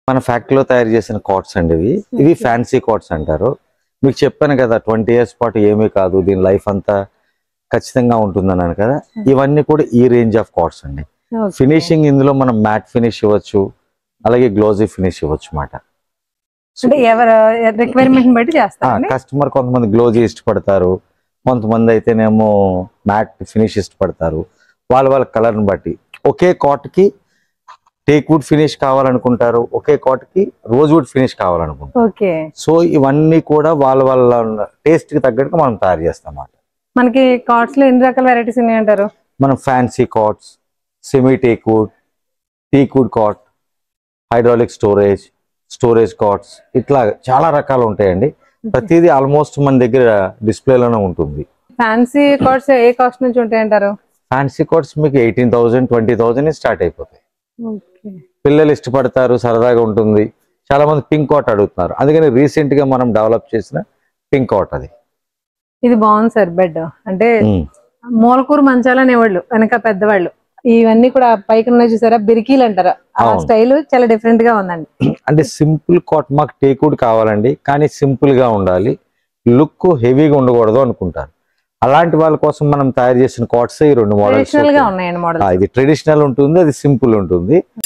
మన ఫ్యాక్టరీలో తయారు చేసిన కాట్స్ అండి ఇవి ఇవి Okay. ఫ్యాన్సీ కాట్స్ అంటారు మీకు చెప్పాను కదా ట్వంటీ ఇయర్స్ పాటు ఏమీ కాదు దీని లైఫ్ అంతా ఖచ్చితంగా ఉంటుందన్నాను కదా ఇవన్నీ కూడా ఈ రేంజ్ ఆఫ్ కాట్స్ అండి Okay. ఫినిషింగ్ ఇందులో మనం మ్యాట్ ఫినిష్ ఇవ్వచ్చు అలాగే గ్లోజీ ఫినిష్ ఇవ్వచ్చు అన్నమాట అంటే ఎవరు రిక్వైర్మెంట్ బట్టి చేస్తారు కస్టమర్ కొంతమంది గ్లోజీ ఇష్టపడతారు కొంతమంది అయితేనేమో మ్యాట్ ఫినిష్ ఇష్టపడతారు వాళ్ళ వాళ్ళ కలర్ ని బట్టి ఒకే కాట్ కి టేక్ వుడ్ ఫినిష్ కావాలనుకుంటారు ఒకే కాట్ కి రోజ్ వుడ్ ఫినిష్ కావాలనుకుంటారు ఓకే సో ఇవన్నీ కూడా వాళ్ళ వాళ్ళ టేస్ట్ కి తగ్గట్టుగా మనం తయారు చేస్తాం అన్నమాట మనకి కార్డ్స్ లో ఎన్ని రకాల వెరైటీస్ ఉన్నాయి అంటారు మనం fancy cots semi teak wood teak wood cot hydraulic storage storage cots ఇట్లా చాలా రకాలు ఉంటాయండి ప్రతిదీ ఆల్మోస్ట్ మన దగ్గర డిస్ప్లేలోనే ఉంటుంది ఫ్యాన్సీ కార్డ్స్ ఏ కాస్ట్ నుంచి ఉంటాయి అంటారు ఫ్యాన్సీ కాట్స్ మీకు eighteen thousand twenty thousand start అయిపోతాయి ఓకే పిల్లలు ఇష్టపడతారు సరదాగా ఉంటుంది చాలా మంది పింక్ కాట్ అడుగుతున్నారు అందుకని రీసెంట్ గా మనం డెవలప్ చేసిన పింక్ కాట్ అది ఇది బాగుంది సార్ బెడ్ అంటే ఉమ్. మూలకూరు మంచాలు అనేవాళ్ళు వెనక పెద్దవాళ్ళు ఇవన్నీ కూడా పైకి ఉన్నాయి చూసారా బిరికీలు అంటారు ఆ అవును. స్టైల్ చాలా డిఫరెంట్ గా ఉందండి అంటే సింపుల్ కాట్ మాకు టేకుడ్ కావాలండి కానీ సింపుల్ గా ఉండాలి లుక్ హెవీగా ఉండకూడదు అనుకుంటారు అలాంటి వాళ్ళ కోసం మనం తయారు చేసిన కాట్స్ ఈ రెండు మోడల్స్ ట్రెడిషనల్ గా ఉన్నాయండి మోడల్ ఇది ట్రెడిషనల్ ఉంటుంది అది సింపుల్ ఉంటుంది